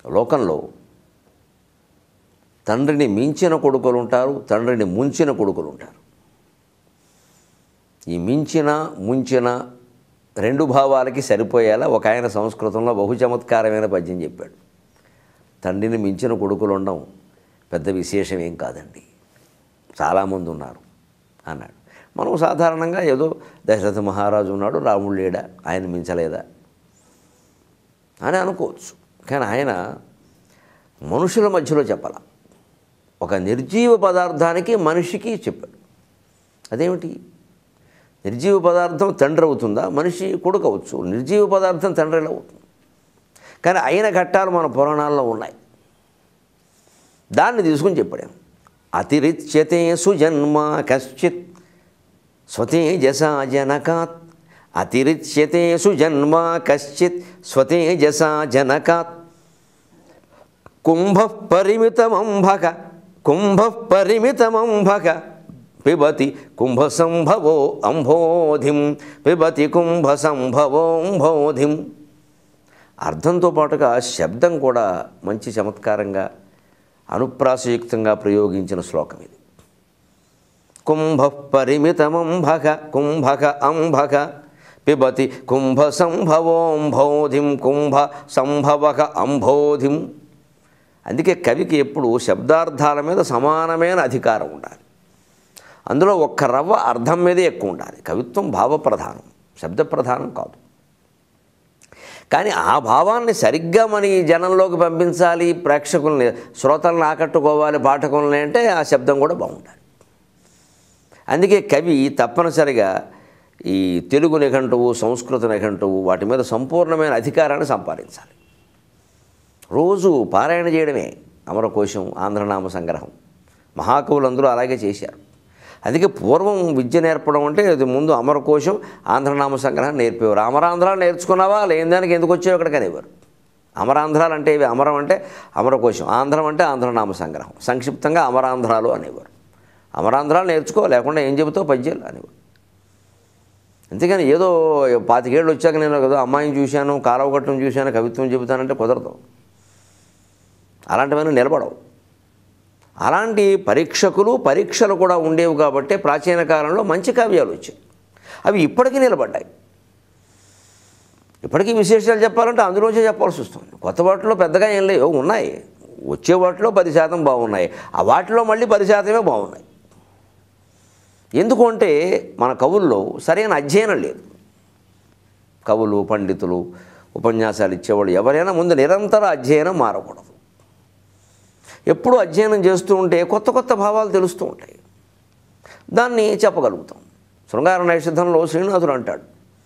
లోకంలో తండ్రిని మించిన కొడుకులు ఉంటారు తండ్రిని ముంచిన కొడుకులు ఉంటారు ఈ మించిన ముంచిన రెండు భావాలకి సరిపోయేలా ఒక ఆయన సంస్కృతంలో బహు చమత్కారమైన పద్యం చెప్పాడు తండ్రిని మించిన కొడుకులు ఉండడం పెద్ద విశేషం ఏం కాదండి చాలామంది ఉన్నారు అన్నాడు మనం సాధారణంగా ఏదో దశరథ మహారాజు ఉన్నాడు రాముడు లేడా ఆయన మించలేదా అని అనుకోవచ్చు కానీ ఆయన మనుషుల మధ్యలో చెప్పాల ఒక నిర్జీవ పదార్థానికి మనిషికి చెప్పాడు అదేమిటి నిర్జీవ పదార్థం తండ్రి అవుతుందా మనిషి కొడుకు అవచ్చు నిర్జీవ పదార్థం తండ్రి ఎలా అవుతుంది కానీ అయిన ఘట్టాలు మన పురాణాల్లో ఉన్నాయి దాన్ని తీసుకుని చెప్పాడు అతిరిచ్యతే సుజన్మ కశ్చిత్ స్వతేజసా జనకాత్ అతిరిచ్యతే సుజన్మ కశ్చిత్ స్వతేజసా జనకాత్ కుంభ పరిమితమంభక కుంభ పరిమితమంభక పిబతి కుంభ సంభవో అంభోధిం పిబతి కుంభ సంభవో అంభోధిం అర్థంతో పాటుగా శబ్దం కూడా మంచి చమత్కారంగా అనుప్రాసయుక్తంగా ప్రయోగించిన శ్లోకం ఇది కుంభ పరిమితమంభక కుంభక అంభక పిబతి కుంభ సంభవోంభోధిం కుంభ సంభవక అంభోధిం అందుకే కవికి ఎప్పుడు శబ్దార్థాల మీద సమానమైన అధికారం ఉండాలి అందులో ఒక్క రవ్వ అర్థం మీదే ఎక్కువ ఉండాలి కవిత్వం భావప్రధానం శబ్ద ప్రధానం కాదు కానీ ఆ భావాన్ని సరిగ్గా మన ఈ జనంలోకి పంపించాలి ప్రేక్షకుల్ని శ్రోతలను ఆకట్టుకోవాలి పాఠకుల్ని అంటే ఆ శబ్దం కూడా బాగుండాలి అందుకే కవి తప్పనిసరిగా ఈ తెలుగు నిఘంటువు సంస్కృత నిఘంటువు వాటి మీద సంపూర్ణమైన అధికారాన్ని సంపాదించాలి రోజు పారాయణ చేయడమే అమరకోశం ఆంధ్రనామ సంగ్రహం మహాకవులందరూ అలాగే చేశారు అందుకే పూర్వం విద్య నేర్పడం అంటే అది ముందు అమరకోశం ఆంధ్రనామ సంగ్రహం నేర్పేవారు అమరాంధ్రాలు నేర్చుకున్నావా లేని దానికి ఎందుకు వచ్చావు ఇక్కడ కనేవారు అమరాంధ్రాలు అంటే ఇవి అమరం అంటే అమరకోశం ఆంధ్రం అంటే ఆంధ్రనామ సంగ్రహం సంక్షిప్తంగా అమరాంధ్రాలు అనేవారు అమరాంధ్రాలు నేర్చుకో లేకుండా ఏం చెబుతావు పద్యాలు అనేవారు అంతేగాని ఏదో పాతికేళ్ళు వచ్చాక నేను ఏదో అమ్మాయిని చూశాను కాలవగట్టం చూశాను కవిత్వం చెబుతానంటే కుదరదు అలాంటివన్నీ నిలబడవు అలాంటి పరీక్షకులు పరీక్షలు కూడా ఉండేవి కాబట్టి ప్రాచీన కాలంలో మంచి కావ్యాలు వచ్చాయి అవి ఇప్పటికీ నిలబడ్డాయి ఇప్పటికీ విశేషాలు చెప్పాలంటే అందులోంచే చెప్పాల్సి వస్తుంది కొత్త వాటిలో పెద్దగా ఏం లేవు ఉన్నాయి వచ్చే వాటిలో పది శాతం బాగున్నాయి ఆ వాటిలో మళ్ళీ పది శాతమే బాగున్నాయి ఎందుకు అంటే మన కవుల్లో సరైన అధ్యయనం లేదు కవులు పండితులు ఉపన్యాసాలు ఇచ్చేవాళ్ళు ఎవరైనా ముందు నిరంతర అధ్యయనం మారకూడదు ఎప్పుడూ అధ్యయనం చేస్తూ ఉంటే కొత్త కొత్త భావాలు తెలుస్తూ ఉంటాయి దాన్ని చెప్పగలుగుతాం శృంగార నైషిద్ధంలో శ్రీనాథుడు అంటాడు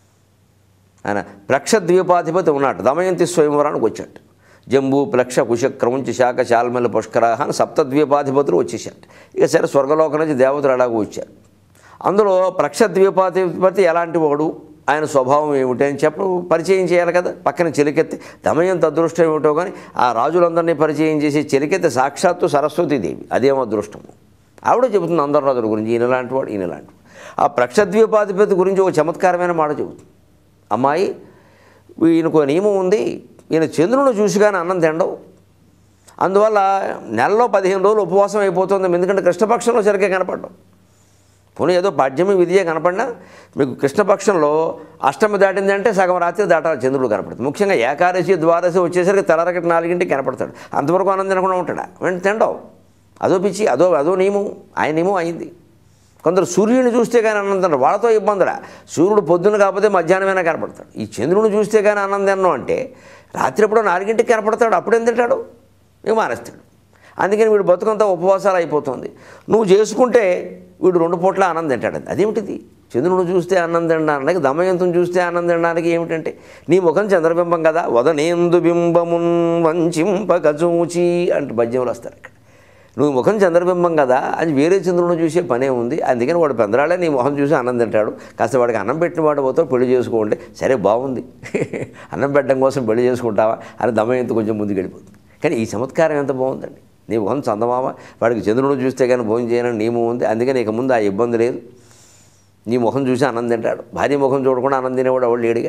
ఆయన ప్లక్ష ద్వీపాధిపతి ఉన్నాడు దమయంతి స్వయంవరానికి వచ్చాడు జంబూ ప్లక్ష కుశక్రముంచి శాఖ శాల్మల పుష్కరాహ అని సప్తద్వీపాధిపతులు వచ్చేసాడు ఇక సరే స్వర్గలోకం నుంచి దేవతలు అలాగూ వచ్చారు అందులో ప్లక్ష ద్వీపాధిపతి ఎలాంటి వాడు ఆయన స్వభావం ఏమిటి అని చెప్ప పరిచయం చేయాలి కదా పక్కన చెలికెత్తి దమయంత అదృష్టం ఏమిటో కానీ ఆ రాజులందరినీ పరిచయం చేసి చెలికెత్తి సాక్షాత్తు సరస్వతీదేవి అదేమో అదృష్టము ఆవిడ చెబుతుంది అందరు రాజుల గురించి ఈయన లాంటి వాడు ఈయన లాంటి వాడు ఆ ప్రక్షద్వీపాధిపతి గురించి ఒక చమత్కారమైన మాట చెబుతుంది అమ్మాయి ఈయనకు నియమం ఉంది ఈయన చంద్రుని చూసి కానీ అన్నం తినడం అందువల్ల నెలలో పదిహేను రోజులు ఉపవాసం అయిపోతుంది ఎందుకంటే కృష్ణపక్షంలో సరిగ్గా కనపడడం పోనీ ఏదో పాడ్యమి విధియే కనపడినా మీకు కృష్ణపక్షంలో అష్టమి దాటింది అంటే సగం రాత్రి దాటాలి చంద్రుడు కనపడుతుంది ముఖ్యంగా ఏకాదశి ద్వాదశి వచ్చేసరికి తెల్లరకటి నాలుగింటికి కనపడతాడు అంతవరకు ఆనందం తినకుండా ఉంటాడా వెంట తినడం అదో పిచ్చి అదో అదో నియమం ఆయన నియమం అయింది కొందరు సూర్యుని చూస్తే కానీ అన్నం వాళ్ళతో ఇబ్బందురా సూర్యుడు పొద్దున్న కాకపోతే మధ్యాహ్నమైనా కనపడతాడు ఈ చంద్రుని చూస్తే కానీ అన్నం తిన్నాం అంటే రాత్రి ఎప్పుడో నాలుగింటికి కనపడతాడు అప్పుడేం తింటాడు ఇక మానేస్తాడు అందుకని వీడు బతుకంతా ఉపవాసాలు అయిపోతుంది నువ్వు చేసుకుంటే వీడు రెండు పూట్ల అన్నం తింటాడు అదేమిటిది చంద్రుడు చూస్తే అన్నం తినడానికి దమయంతం చూస్తే అన్నం తినడానికి ఏమిటంటే నీ ముఖం చంద్రబింబం కదా వదనేందు బింబమున్ వంచింపక చూచి అంటూ పద్యంలో వస్తారు ఇక్కడ నువ్వు ముఖం చంద్రబింబం కదా అది వేరే చంద్రుని చూసే పనే ఉంది అందుకని వాడు పెందరాళ్ళే నీ మొహం చూసి అన్నం తింటాడు కాస్త వాడికి అన్నం పెట్టిన వాడు పోతే పెళ్లి చేసుకోండి సరే బాగుంది అన్నం పెట్టడం కోసం పెళ్లి చేసుకుంటావా అని దమయంత కొంచెం ముందుకు వెళ్ళిపోతుంది కానీ ఈ చమత్కారం ఎంత బాగుందండి నీ మొహం చందమామ వాడికి చంద్రుడు చూస్తే కానీ భోజనం చేయనని నియమం ఉంది అందుకని ఇక ముందు ఆ ఇబ్బంది లేదు నీ ముఖం చూసి అన్నం తింటాడు భార్య ముఖం చూడకుండా అన్నం తినేవాడు ఎవడు లేడుగా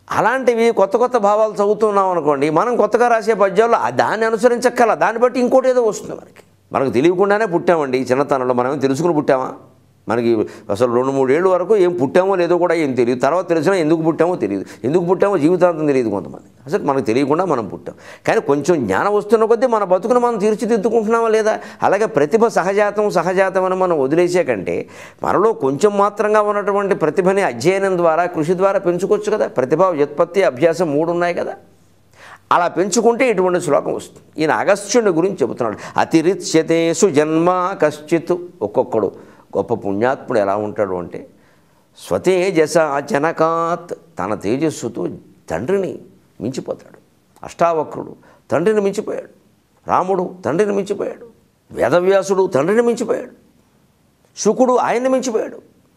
అలాంటివి కొత్త కొత్త భావాలు చదువుతున్నాం అనుకోండి మనం కొత్తగా రాసే పద్యాల్లో ఆ దాన్ని అనుసరించక్కల దాన్ని బట్టి ఇంకోటి ఏదో వస్తుంది మనకి మనకు తెలియకుండానే పుట్టామండి ఈ చిన్నతనంలో మనం ఏం తెలుసుకుని పుట్టామా మనకి అసలు రెండు మూడేళ్ళు వరకు ఏం పుట్టామో లేదో కూడా ఏం తెలియదు తర్వాత తెలిసినా ఎందుకు పుట్టామో తెలియదు ఎందుకు పుట్టామో జీవితాంతం తెలియదు కొంతమంది అసలు మనకు తెలియకుండా మనం పుట్టాం కానీ కొంచెం జ్ఞానం వస్తున్న కొద్దీ మన బతుకును మనం తీర్చిదిద్దుకుంటున్నామా లేదా అలాగే ప్రతిభ సహజాతం సహజాతం అని మనం వదిలేసే కంటే మనలో కొంచెం మాత్రంగా ఉన్నటువంటి ప్రతిభని అధ్యయనం ద్వారా కృషి ద్వారా పెంచుకోవచ్చు కదా ప్రతిభ వ్యుత్పత్తి అభ్యాసం మూడు ఉన్నాయి కదా అలా పెంచుకుంటే ఇటువంటి శ్లోకం వస్తుంది ఈయన అగస్త్యుని గురించి చెబుతున్నాడు అతిరిచ్యతేసు జన్మ కశ్చిత్ ఒక్కొక్కడు గొప్ప పుణ్యాత్ముడు ఎలా ఉంటాడు అంటే స్వతేజస జనకాత్ తన తేజస్సుతో తండ్రిని మించిపోతాడు అష్టావక్రుడు తండ్రిని మించిపోయాడు రాముడు తండ్రిని మించిపోయాడు వేదవ్యాసుడు తండ్రిని మించిపోయాడు శుకుడు ఆయన్ని మించిపోయాడు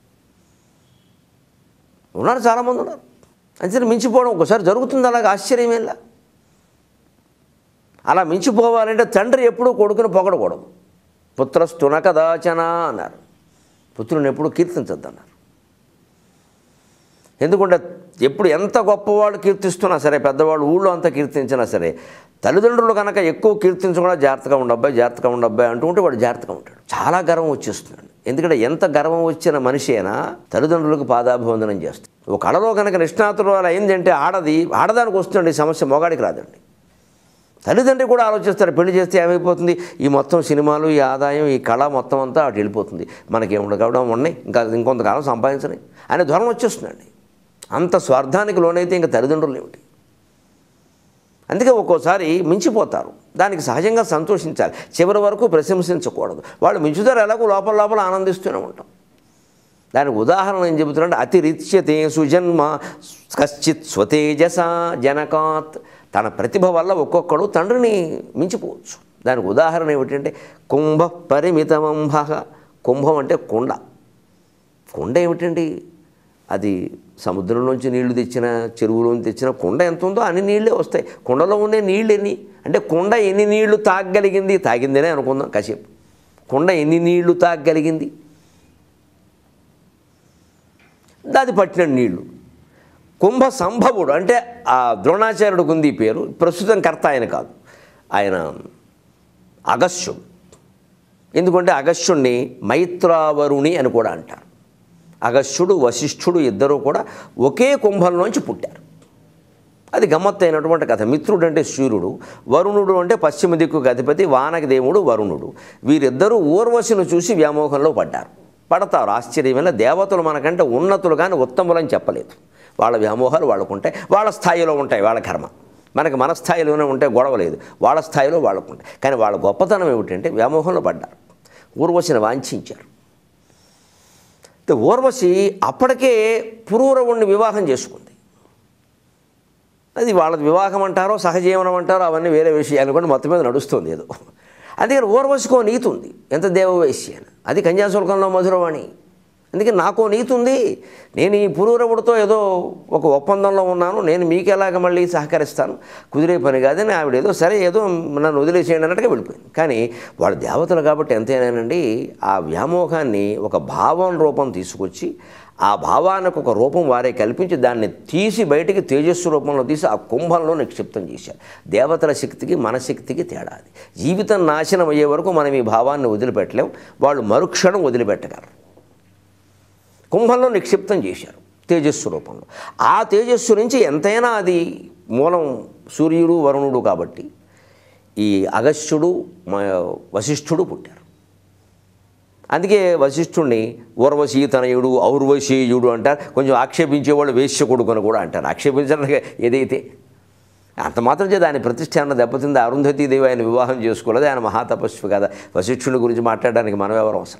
ఉన్నారు చాలామంది ఉన్నారు అంతే మించిపోవడం ఒకసారి జరుగుతుంది అలాగే ఆశ్చర్యమేలా అలా మించిపోవాలంటే తండ్రి ఎప్పుడూ కొడుకుని పొగడకూడదు పుత్రస్తున కదాచన అన్నారు పుత్రుని ఎప్పుడు కీర్తించద్దు అన్నారు ఎందుకంటే ఎప్పుడు ఎంత గొప్పవాళ్ళు కీర్తిస్తున్నా సరే పెద్దవాళ్ళు ఊళ్ళో అంతా కీర్తించినా సరే తల్లిదండ్రులు కనుక ఎక్కువ కీర్తించకుండా జాగ్రత్తగా ఉండబ్బాయి జాగ్రత్తగా ఉండబ్బాయి అంటూ ఉంటే వాడు జాగ్రత్తగా ఉంటాడు చాలా గర్వం వచ్చేస్తున్నాడు ఎందుకంటే ఎంత గర్వం వచ్చిన మనిషి అయినా తల్లిదండ్రులకు పాదాభివందనం చేస్తాడు ఒక కళలో కనుక నిష్ణాతులు అలా ఏంటంటే ఆడది ఆడదానికి వస్తుందండి ఈ సమస్య మొగాడికి రాదండి తల్లిదండ్రి కూడా ఆలోచిస్తారు పెళ్లి చేస్తే ఏమైపోతుంది ఈ మొత్తం సినిమాలు ఈ ఆదాయం ఈ కళ మొత్తం అంతా అటు వెళ్ళిపోతుంది మనకేముండదు కావడం ఉన్నాయి ఇంకా ఇంకొంతకాలం సంపాదించని అనే ధోరణి వచ్చేస్తుందండి అంత స్వార్థానికి లోనైతే ఇంకా తల్లిదండ్రులు ఏమిటి అందుకే ఒక్కోసారి మించిపోతారు దానికి సహజంగా సంతోషించాలి చివరి వరకు ప్రశంసించకూడదు వాళ్ళు మించుతారు ఎలాగో లోపల లోపల ఆనందిస్తూనే ఉంటాం దానికి ఉదాహరణ ఏం చెబుతున్నాడు అతిరిచ్యతే సుజన్మ కశ్చిత్ స్వతేజస జనకాత్ తన ప్రతిభ వల్ల ఒక్కొక్కడు తండ్రిని మించిపోవచ్చు దానికి ఉదాహరణ ఏమిటంటే కుంభ పరిమితమంభ కుంభం అంటే కొండ కొండ ఏమిటండి అది సముద్రంలోంచి నీళ్లు తెచ్చిన చెరువులోంచి తెచ్చిన కుండ ఎంత ఉందో అన్ని నీళ్ళే వస్తాయి కుండలో ఉండే నీళ్ళు ఎన్ని అంటే కుండ ఎన్ని నీళ్లు తాగగలిగింది తాగిందనే అనుకుందాం కాసేపు కుండ ఎన్ని నీళ్లు తాగగలిగింది దాది పట్టిన నీళ్లు కుంభ సంభవుడు అంటే ఆ ద్రోణాచార్యుడికి ఉంది ఈ పేరు ప్రస్తుతం కర్త ఆయన కాదు ఆయన అగస్యుడు ఎందుకంటే అగస్యుణ్ణి మైత్రావరుణి అని కూడా అంటారు అగస్యుడు వశిష్ఠుడు ఇద్దరూ కూడా ఒకే కుంభంలోంచి పుట్టారు అది గమ్మత్తైనటువంటి కథ మిత్రుడు అంటే సూర్యుడు వరుణుడు అంటే పశ్చిమ దిక్కుకు అధిపతి వానకి దేవుడు వరుణుడు వీరిద్దరూ ఊర్వశిని చూసి వ్యామోహంలో పడ్డారు పడతారు ఆశ్చర్యమైన దేవతలు మనకంటే ఉన్నతులు కానీ ఉత్తములని చెప్పలేదు వాళ్ళ వ్యామోహాలు వాళ్ళకుంటాయి వాళ్ళ స్థాయిలో ఉంటాయి వాళ్ళ కర్మ మనకి మన స్థాయిలోనే ఉంటే గొడవ లేదు వాళ్ళ స్థాయిలో వాళ్ళకు ఉంటాయి కానీ వాళ్ళ గొప్పతనం ఏమిటంటే వ్యామోహంలో పడ్డారు ఊర్వశిని వాంఛించారు అయితే ఊర్వశి అప్పటికే పురూరవుణ్ణి వివాహం చేసుకుంది అది వాళ్ళ వివాహం అంటారో సహజీవనం అంటారో అవన్నీ వేరే విషయాలు కూడా మొత్తం మీద నడుస్తుంది ఏదో అందుకని ఊర్వశికో నీతి ఉంది ఎంత దేవవైశ్య అని అది కన్యాశుల్కంలో మధురవాణి అందుకే నాకో నీతి ఉంది నేను ఈ పురూరవుడితో ఏదో ఒక ఒప్పందంలో ఉన్నాను నేను మీకు ఎలాగ మళ్ళీ సహకరిస్తాను కుదిరే పని కాదని ఆవిడ ఏదో సరే ఏదో నన్ను వదిలేసేయండి అన్నట్టుగా వెళ్ళిపోయింది కానీ వాళ్ళు దేవతలు కాబట్టి ఎంతైనానండి ఆ వ్యామోహాన్ని ఒక భావం రూపం తీసుకొచ్చి ఆ భావానికి ఒక రూపం వారే కల్పించి దాన్ని తీసి బయటికి తేజస్సు రూపంలో తీసి ఆ కుంభంలో నిక్షిప్తం చేశారు దేవతల శక్తికి మన శక్తికి తేడా అది జీవితం నాశనం అయ్యే వరకు మనం ఈ భావాన్ని వదిలిపెట్టలేం వాళ్ళు మరుక్షణం వదిలిపెట్టగలరు కుంభంలో నిక్షిప్తం చేశారు తేజస్సు రూపంలో ఆ తేజస్సు నుంచి ఎంతైనా అది మూలం సూర్యుడు వరుణుడు కాబట్టి ఈ అగస్త్యుడు మ- వశిష్ఠుడు పుట్టారు అందుకే వశిష్ఠుణ్ణి ఊర్వశీ తనయుడు ఔర్వశీయుడు అంటారు కొంచెం ఆక్షేపించేవాళ్ళు వేశ్య కొడుకు అని కూడా అంటారు ఆక్షేపించడానికి ఏదైతే అంత మాత్రం చేత ఆయన ప్రతిష్ట అన్న దెబ్బతింది అరుంధతీదేవి ఆయన వివాహం చేసుకోలేదు ఆయన మహాతపస్వి కదా వశిష్ఠుని గురించి మాట్లాడడానికి మనం ఎవరు అవసరం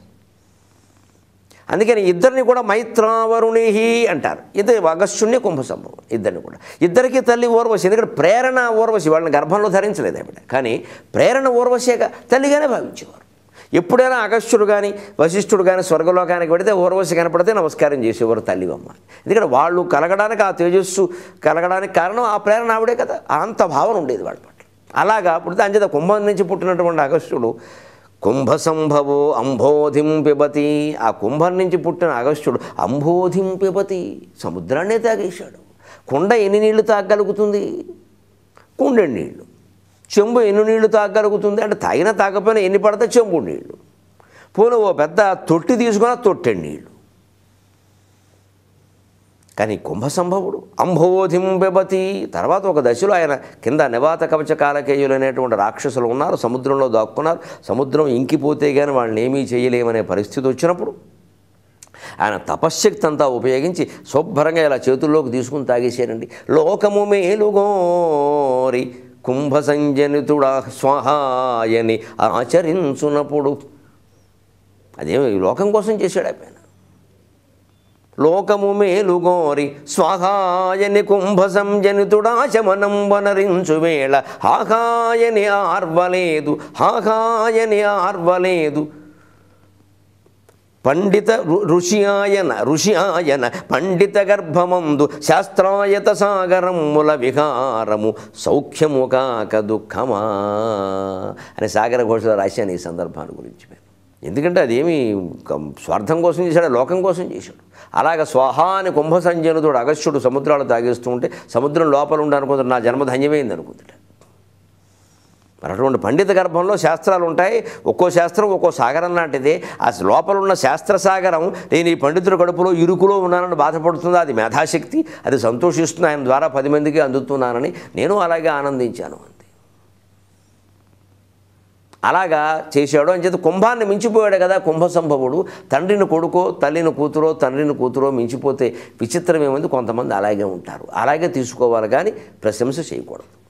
అందుకని ఇద్దరిని కూడా మైత్రావరుణిహి అంటారు ఇద్దరు అగస్త్యుణ్ణి కుంభ సంభవం ఇద్దరిని కూడా ఇద్దరికి తల్లి ఊర్వశి ఎందుకంటే ప్రేరణ ఊర్వశి వాళ్ళని గర్భంలో ధరించలేదు ఆవిడ కానీ ప్రేరణ ఊర్వశిగా తల్లిగానే భావించేవారు ఎప్పుడైనా అగస్త్యుడు కానీ వశిష్ఠుడు కానీ స్వర్గలోకానికి పెడితే ఊర్వశి కనపడితే నమస్కారం చేసేవారు తల్లివమ్మ ఎందుకంటే వాళ్ళు కలగడానికి ఆ తేజస్సు కలగడానికి కారణం ఆ ప్రేరణ ఆవిడే కదా అంత భావన ఉండేది వాళ్ళ పట్ల అలాగా పుడితే అంచేత కుంభం నుంచి పుట్టినటువంటి అగస్త్యుడు కుంభ సంభవో అంబోధిం పిబతి ఆ కుంభం నుంచి పుట్టిన అగస్త్యుడు అంబోధిం పిబతి సముద్రాన్నే తాగేశాడు కుండ ఎన్ని నీళ్లు తాగగలుగుతుంది కుండెడు నీళ్లు చెంబు ఎన్ని నీళ్లు తాగగలుగుతుంది అంటే తాగినా తాగకపోయినా ఎన్ని పడితే చెంబు నీళ్లు పోనీ ఓ పెద్ద తొట్టి తీసుకున్న తొట్టెడు నీళ్లు కానీ కుంభసంభవుడు అంభోధిం బెబతి తర్వాత ఒక దశలో ఆయన కింద నివాత కవచ కాలకేయులు అనేటువంటి రాక్షసులు ఉన్నారు సముద్రంలో దాక్కున్నారు సముద్రం ఇంకిపోతే కానీ వాళ్ళని ఏమీ చేయలేమనే పరిస్థితి వచ్చినప్పుడు ఆయన తపశ్శక్తి అంతా ఉపయోగించి శుభ్రంగా ఇలా చేతుల్లోకి తీసుకుని తాగేశారండి లోకము మేలుగోరి కుంభ సంజనితుడా స్వహాయని ఆచరించునప్పుడు అదేమి ఈ లోకం కోసం చేశాడు ఆయన లోకము మేలుగోరి స్వాహాయని కుంభ సంజనితుడాశమనం వనరించు వేళ హాహాయని ఆర్వలేదు హాహాయని ఆర్వలేదు పండిత ఋ- ఋషి ఆయన ఋషి ఆయన పండిత గర్భమందు శాస్త్రాయత సాగరముల విహారము సౌఖ్యము కాక దుఃఖమా అని సాగర ఘోషలో రాశాను ఈ సందర్భాన్ని గురించి నేను ఎందుకంటే అదేమి కం- స్వార్థం కోసం చేశాడు లోకం కోసం చేశాడు అలాగ స్వాహా అని కుంభ సంజనుడు అగస్త్యుడు సముద్రాలు తాగేస్తూ ఉంటే సముద్రం లోపల ఉండి అనుకుంటాడు నా జన్మ ధన్యమైంది అనుకుంటాడు మరి అటువంటి పండిత గర్భంలో శాస్త్రాలు ఉంటాయి ఒక్కో శాస్త్రం ఒక్కో సాగరం లాంటిదే ఆ లోపల ఉన్న శాస్త్ర సాగరం నేను ఈ పండితుల కడుపులో ఇరుకులో ఉన్నానని బాధపడుతుందా అది మేధాశక్తి అది సంతోషిస్తుంది ఆయన ద్వారా పది మందికి అందుతున్నానని నేను అలాగే ఆనందించాను అంతే అలాగా చేశాడు అని చేత కుంభాన్ని మించిపోయాడు కదా కుంభ సంభవుడు తండ్రిని కొడుకో తల్లిని కూతురో తండ్రిని కూతురో మించిపోతే విచిత్రం ఏముంది కొంతమంది అలాగే ఉంటారు అలాగే తీసుకోవాలి కానీ ప్రశంస చేయకూడదు